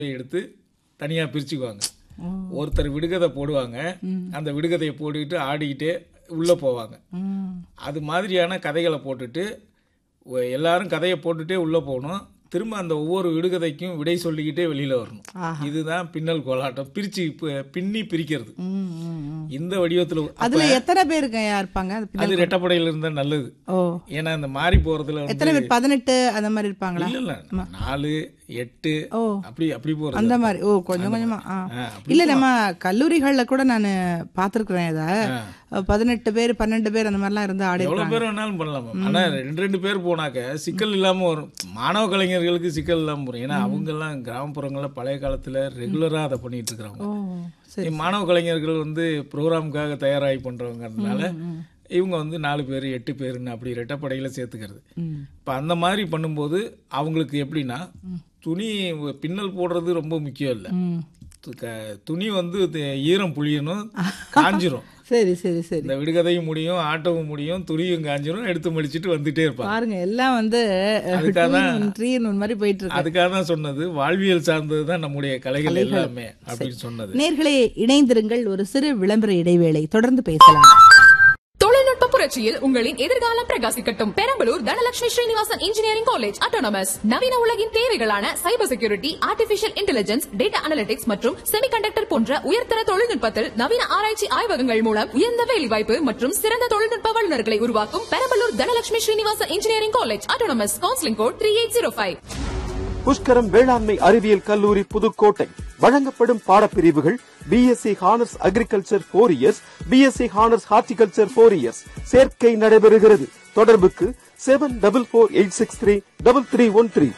எடுத்து தனியாக பிரிச்சுக்குவாங்க ஒருத்தர் விடுகதை போடுவாங்க அந்த விடுகதையை போட்டுக்கிட்டு ஆடிக்கிட்டே உள்ளே போவாங்க ம். அது மாதிரியான கதைகளை போட்டுட்டு ஒ- எல்லாரும் கதையை போட்டுட்டே உள்ளே போகணும் திரும்ப அந்த ஒவ்வொரு விடுகதைக்கும் விடை சொல்லிக்கிட்டே வெளியில் வரணும் இதுதான் பின்னல் கோலாட்டம் பிரித்து பின்னி பிரிக்கிறது ம், ம், ம். இந்த வடிவத்தில் அதுல எத்தனை பேருங்க இருப்பாங்க அது பின்ன- அது ரெட்டப்படையில் இருந்தால் நல்லது ஓ ஏன்னா இந்த மாறி போகிறதுல வந்து எத்தனை பேர் பதினெட்டு அந்த மாதிரி இருப்பாங்களா இல்ல இல்ல நாலு எட்டு ஓ அப்படி அப்படி போறது அந்த மாதிரி ஓ கொஞ்சம் கொஞ்சமா ஆ ஆ, அப்படி இல்ல நம்ம கல்லூரிகள்ல கூட நான் பார்த்துருக்குறேன் இதை பதினெட்டு பேர் பன்னெண்டு பேர் அந்த மாதிரிலாம் இருந்து ஆடி எவ்வளவு பேர் வேணாலும் பண்ணலாம் மேம். ஆனா ரெண்டு ரெண்டு பேர் போனாக்க சிக்கல் இல்லாம வரும் மாணவ கலைஞர்களுக்கு சிக்கல் இல்லாம வரும் ஏன்னா அவங்க எல்லாம் கிராமப்புறங்கள்ல பழைய காலத்துல ரெகுலரா அதை பண்ணிட்டு இருக்கிறாங்க ஓ சரி மாணவ கலைஞர்கள் வந்து ப்ரோக்ராமுக்காக தயாராகி பண்றவங்கறதுனால இவங்க வந்து நாலு பேர் எட்டு பேருன்னு அப்படி ரெட்டப்படையில சேர்த்துக்கிறது ம். இப்போ அந்த மாதிரி பண்ணும்போது அவங்களுக்கு எப்படின்னா துணி பின்னல் போடுறது ரொம்ப முக்கியம் இல்லை ம். துணி வந்து து- ஈரம் புளியணும் காஞ்சிரும் சரி சரி சரி இந்த விடுகதையும் முடியும் ஆட்டவும் முடியும் துணியும் காஞ்சிரும் எடுத்து மடிச்சிட்டு வந்துட்டே இருப்பாங்க பாருங்க எல்லாம் வந்து அதுக்காக ட்ரீ மாதிரி போயிட்டு இருக்கு அதுக்காக தான் சொன்னது வாழ்வியல் சார்ந்தது தான் நம்முடைய கலைகள் எல்லாமே அப்படின்னு சொன்னது நேர்களே இணைந்திருங்கள் ஒரு சிறு விளம்பர இடைவேளை தொடர்ந்து பேசலாம் தொழில்நுட்ப புரட்சியில் உங்களின் எதிர்காலம் பிரகாசிக்கட்டும் Perambalur Dhanalakshmi Srinivasan engineering college autonomous நவீன உலகின் தேவைகளான cyber security artificial intelligence data analytics மற்றும் செமிகண்டக்டர் போன்ற உயர்தர தொழில்நுட்பத்தில் நவீன ஆராய்ச்சி ஆய்வகங்கள் மூலம் உயர்ந்த வேலைவாய்ப்பு மற்றும் சிறந்த தொழில்நுட்ப வல்லுநர்களை உருவாக்கும் Perambalur Dhanalakshmi Srinivasan engineering college autonomous counselling code three eight zero five Pushkaram வேளாண்மை அறிவியல் கல்லூரி புதுக்கோட்டை வழங்கப்படும் பாடப்பிரிவுகள் BSc honours agriculture four years BSc honours horticulture four years சேர்க்கை நடைபெறுகிறது தொடர்புக்கு seven double four eight six three double three one three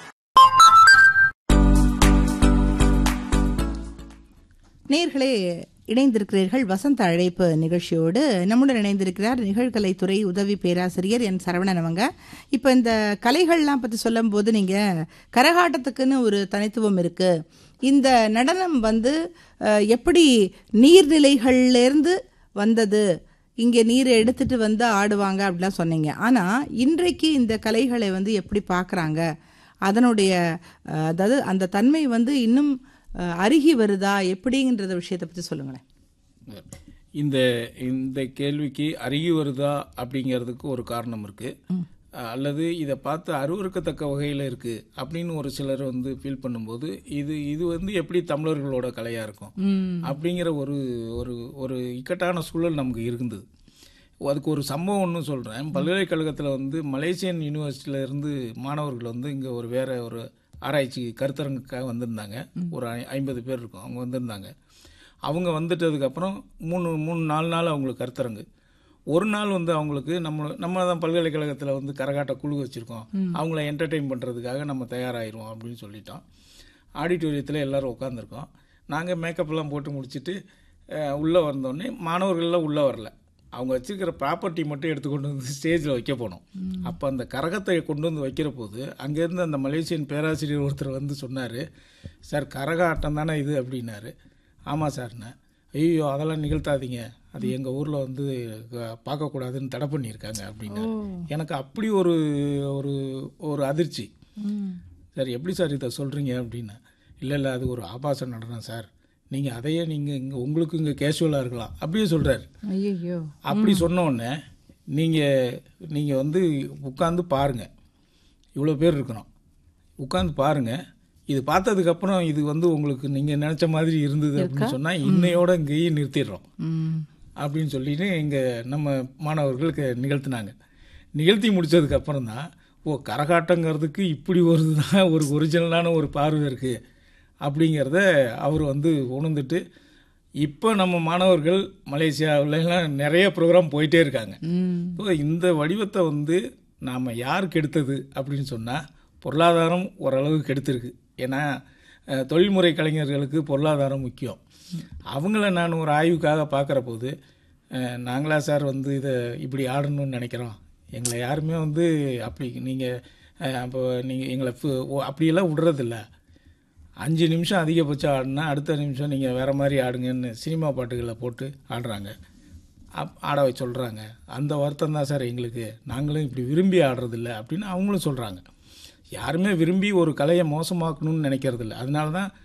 நேர்களே இணைந்திருக்கிறீர்கள் வசந்த அழைப்பு நிகழ்ச்சியோடு நம்முடன் இணைந்திருக்கிறார் நிகழ்கலைத்துறை உதவி பேராசிரியர் என் சரவணன் அவங்க இப்போ இந்த கலைகள்லாம் பற்றி சொல்லும்போது நீங்கள் கரகாட்டத்துக்குன்னு ஒரு தனித்துவம் இருக்கு இந்த நடனம் வந்து அஹ், எப்படி நீர்நிலைகள்லேருந்து வந்தது இங்கே நீர் எடுத்துட்டு வந்து ஆடுவாங்க அப்படிலாம் சொன்னீங்க ஆனால் இன்றைக்கு இந்த கலைகளை வந்து எப்படி பார்க்குறாங்க அதனுடைய அஹ், அதாவது அந்த தன்மை வந்து இன்னும் அஹ், அருகி வருதா எப்படிங்கிற விஷயத்தை பற்றி சொல்லுங்களேன் இந்த இந்த கேள்விக்கு அருகி வருதா அப்படிங்கிறதுக்கு ஒரு காரணம் இருக்கு அல்லது இதை பார்த்து அருவருக்கத்தக்க வகையில் இருக்கு அப்படின்னு ஒரு சிலர் வந்து ஃபீல் பண்ணும்போது இது இது வந்து எப்படி தமிழர்களோட கலையா இருக்கும் அப்படிங்கிற ஒரு ஒரு ஒரு இக்கட்டான சூழல் நமக்கு இருந்தது அதுக்கு ஒரு சம்பவம் ஒன்று சொல்கிறேன் பல்கலைக்கழகத்தில் வந்து மலேசியன் யூனிவர்சிட்டியில இருந்து மாணவர்கள் வந்து இங்கே ஒரு வேற ஒரு ஆராய்ச்சி கருத்தரங்குக்காக வந்திருந்தாங்க ஒரு ஐ- ஐம்பது பேர் இருக்கும் அவங்க வந்திருந்தாங்க அவங்க வந்துட்டதுக்கப்புறம் மூணு மூணு நாலு நாள் அவங்களுக்கு கருத்தரங்கு ஒரு நாள் வந்து அவங்களுக்கு நம்ம நம்ம தான் பல்கலைக்கழகத்தில் வந்து கரகாட்ட குழு வச்சுருக்கோம் அவங்கள என்டர்டெயின் பண்ணுறதுக்காக நம்ம தயாராகிருவோம் அப்படின்னு சொல்லிட்டோம் ஆடிட்டோரியத்தில் எல்லாரும் உட்காந்துருக்கோம் நாங்கள் மேக்கப்லாம் போட்டு முடிச்சுட்டு உள்ளே வந்தோடனே மாணவர்கள்லாம் உள்ளே வரல அவங்க வச்சிருக்கிற ப்ராப்பர்ட்டி மட்டும் எடுத்து கொண்டு வந்து ஸ்டேஜில் வைக்க போனோம் அப்போ அந்த கரகத்தை கொண்டு வந்து வைக்கிற போது அங்கேருந்து அந்த மலேசியன் பேராசிரியர் ஒருத்தர் வந்து சொன்னார் சார் கரகாட்டம் தானே இது அப்படின்னாரு ஆமாம் சார்ண்ணே ஐயோ அதெல்லாம் நிகழ்த்தாதீங்க அது எங்கள் ஊரில் வந்து அஹ், பார்க்கக்கூடாதுன்னு தடை பண்ணியிருக்காங்க அப்படின்னாரு எனக்கு அப்படி ஒரு ஒரு ஒரு அதிர்ச்சி சார் எப்படி சார் இதை சொல்கிறீங்க அப்படின்னு இல்லை இல்லை அது ஒரு ஆபாச நடனம் சார் நீங்கள் அதையே நீங்கள் இங்கே உங்களுக்கு இங்கே கேஷுவலாக இருக்கலாம் அப்படியே சொல்கிறாரு ஐயோ அப்படி சொன்ன உடனே நீங்கள் நீங்கள் வந்து உட்காந்து பாருங்கள் இவ்வளோ பேர் இருக்கிறோம் உட்காந்து பாருங்கள் இது பார்த்ததுக்கப்புறம் இது வந்து உங்களுக்கு நீங்கள் நினச்ச மாதிரி இருந்தது அப்படின்னு சொன்னால் இன்னையோட இங்கேயே நிறுத்திடுறோம் ம் அப்படின்னு சொல்லிட்டு இங்கே நம்ம மாணவர்களுக்கு நிகழ்த்தினாங்க நிகழ்த்தி முடிச்சதுக்கு அப்புறம் தான் ஓ கரகாட்டங்கிறதுக்கு இப்படி ஒரு தான் ஒரு ஒரிஜினலான ஒரு பார்வை இருக்குது அப்படிங்கிறத அவர் வந்து உணர்ந்துட்டு இப்போ நம்ம மாணவர்கள் மலேசியாவிலலாம் நிறைய ப்ரோக்ராம் போயிட்டே இருக்காங்க ம் ஸோ இந்த வடிவத்தை வந்து நாம் யார் கெடுத்தது அப்படின்னு சொன்னால் பொருளாதாரம் ஓரளவு கெடுத்திருக்கு ஏன்னா அஹ், தொழில்முறை கலைஞர்களுக்கு பொருளாதாரம் முக்கியம் அவங்கள நான் ஒரு ஆய்வுக்காக பார்க்குற போது அஹ், நாங்களா சார் வந்து இதை இப்படி ஆடணும்னு நினைக்கிறோம் எங்களை யாருமே வந்து அப்படி நீங்கள் அப்போ நீங்கள் எங்களை ஃபு- ஓ- அப்படியெல்லாம் விடுறதில்ல அஞ்சு நிமிஷம் அதிகபட்சம் ஆடினா அடுத்த நிமிஷம் நீங்கள் வேறு மாதிரி ஆடுங்கன்னு சினிமா பாட்டுகளை போட்டு ஆடுறாங்க அப் ஆட வை சொல்கிறாங்க அந்த வருத்தம் தான் சார் எங்களுக்கு நாங்களும் இப்படி விரும்பி ஆடுறதில்ல அப்படின்னு அவங்களும் சொல்கிறாங்க யாருமே விரும்பி ஒரு கலையை மோசமாக்கணும்னு நினைக்கிறதில்ல அதனால தான்